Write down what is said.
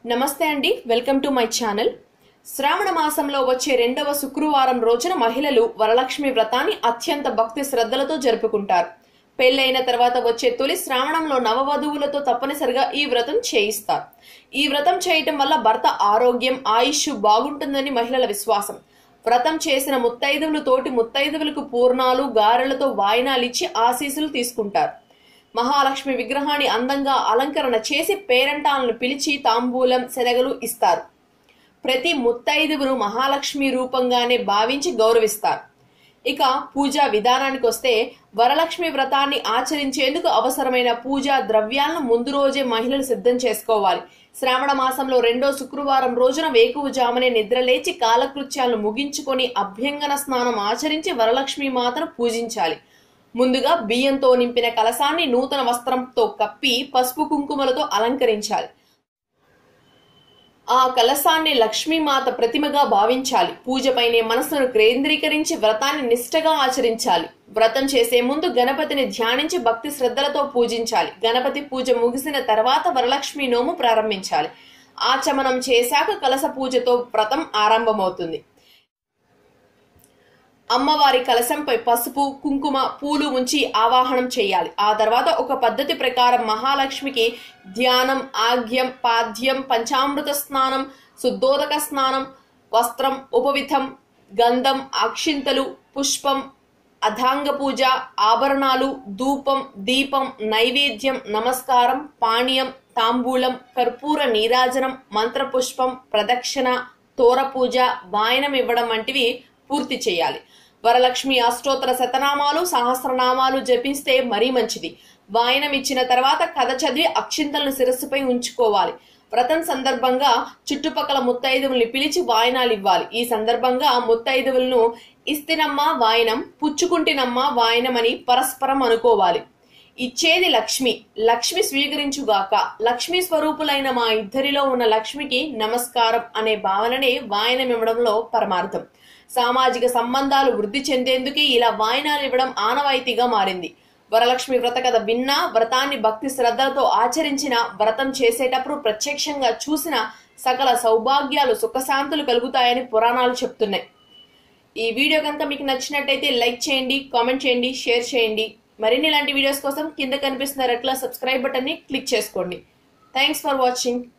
నమస్తే అండి welcome to my channel Shravana మాసంలో వచ్చే రెండవ శుక్రవారం రోజున మహిళలు వరలక్ష్మి వ్రతాన్ని అత్యంత భక్తి శ్రద్ధలతో జరుపుకుంటారు పెళ్ళైన తర్వాత వచ్చే తొలి శ్రావణంలో నవవధువులతో తప్పనిసరిగా ఈ వ్రతం చేయిస్తారు ఈ వ్రతం చేయటం వల్ల భర్త ఆరోగ్యం ఆయుష్ బాగుంటుందని మహిళల విశ్వాసం వ్రతం చేసిన ముత్తైదువులు తోటి ముత్తైదువులకు పూర్ణాలు గారెలతో వాయినాలిచ్చి ఆశీస్సులు తీసుకుంటారు మహాలక్ష్మి విగ్రహాన్ని అందంగా అలంకరణ చేసి పేరంటాలను పిలిచి తాంబూలం శనగలు ఇస్తారు ప్రతి ముత్తైదువును మహాలక్ష్మి రూపంగానే భావించి గౌరవిస్తారు ఇక పూజా విధానానికి వస్తే వరలక్ష్మి వ్రతాన్ని ఆచరించేందుకు అవసరమైన పూజా ద్రవ్యాలను ముందు రోజే మహిళలు సిద్ధం చేసుకోవాలి శ్రావణ మాసంలో రెండో శుక్రవారం రోజున వేకువజామునే నిద్రలేచి కాలకృత్యాలను ముగించుకొని అభ్యంగన స్నానం ఆచరించి వరలక్ష్మి మాతను పూజించాలి ముందుగా బియ్యంతో నింపిన కలసాన్ని నూతన వస్త్రంతో కప్పి పసుపు కుంకుమలతో అలంకరించాలి ఆ కలసాన్ని లక్ష్మీమాత ప్రతిమగా భావించాలి పూజపైనే మనసును కేంద్రీకరించి వ్రతాన్ని నిష్ఠగా ఆచరించాలి వ్రతం చేసే ముందు గణపతిని ధ్యానించి భక్తి శ్రద్ధలతో పూజించాలి గణపతి పూజ ముగిసిన తర్వాత వరలక్ష్మి నోము ప్రారంభించాలి ఆచమనం చేశాక కలస పూజతో వ్రతం ఆరంభమవుతుంది అమ్మవారి కలశంపై పసుపు కుంకుమ పూలు ఉంచి ఆవాహనం చేయాలి ఆ తర్వాత ఒక పద్ధతి ప్రకారం మహాలక్ష్మికి ధ్యానం ఆగ్యం పాద్యం పంచామృత స్నానం శుద్ధోదక స్నానం వస్త్రం ఉపవిధం గంధం అక్షింతలు పుష్పం అధాంగ పూజ ఆభరణాలు ధూపం దీపం నైవేద్యం నమస్కారం పానీయం తాంబూలం కర్పూర నీరాజనం మంత్రపుష్పం ప్రదక్షిణ తోర పూజ వాయనం ఇవ్వడం వంటివి పూర్తి చేయాలి వరలక్ష్మి అష్టోత్తర శతనామాలు సహస్రనామాలు జపిస్తే మరీ మంచిది వాయనం ఇచ్చిన తర్వాత కథ చదివి అక్షింతలను శిరస్సుపై ఉంచుకోవాలి వ్రతం సందర్భంగా చుట్టుపక్కల ముత్తైదువుల్ని పిలిచి వాయనాలు ఇవ్వాలి ఈ సందర్భంగా ముత్తైదువులను ఇస్తినమ్మా వాయనం పుచ్చుకుంటినమ్మా వాయనం అని పరస్పరం అనుకోవాలి ఇచ్చేది లక్ష్మి లక్ష్మి స్వీకరించుగాక లక్ష్మీ స్వరూపులైన మా ఇద్దరిలో ఉన్న లక్ష్మికి నమస్కారం అనే భావననే వాయనం ఇవ్వడంలో పరమార్థం సామాజిక సంబంధాలు వృద్ధి చెందేందుకే ఇలా వాయనాలు ఇవ్వడం ఆనవాయితీగా మారింది వరలక్ష్మి వ్రత కథ విన్నా వ్రతాన్ని భక్తి శ్రద్ధలతో ఆచరించిన వ్రతం చేసేటప్పుడు ప్రత్యక్షంగా చూసిన సకల సౌభాగ్యాలు సుఖశాంతులు కలుగుతాయని పురాణాలు చెప్తున్నాయి ఈ వీడియో కనుక మీకు నచ్చినట్టయితే లైక్ చేయండి కామెంట్ చేయండి షేర్ చేయండి మరిన్ని ఇలాంటి వీడియోస్ కోసం కింద కనిపిస్తున్న రెట్ల సబ్స్క్రైబ్ బటన్ని క్లిక్ చేసుకోండి థ్యాంక్స్ ఫర్ వాచింగ్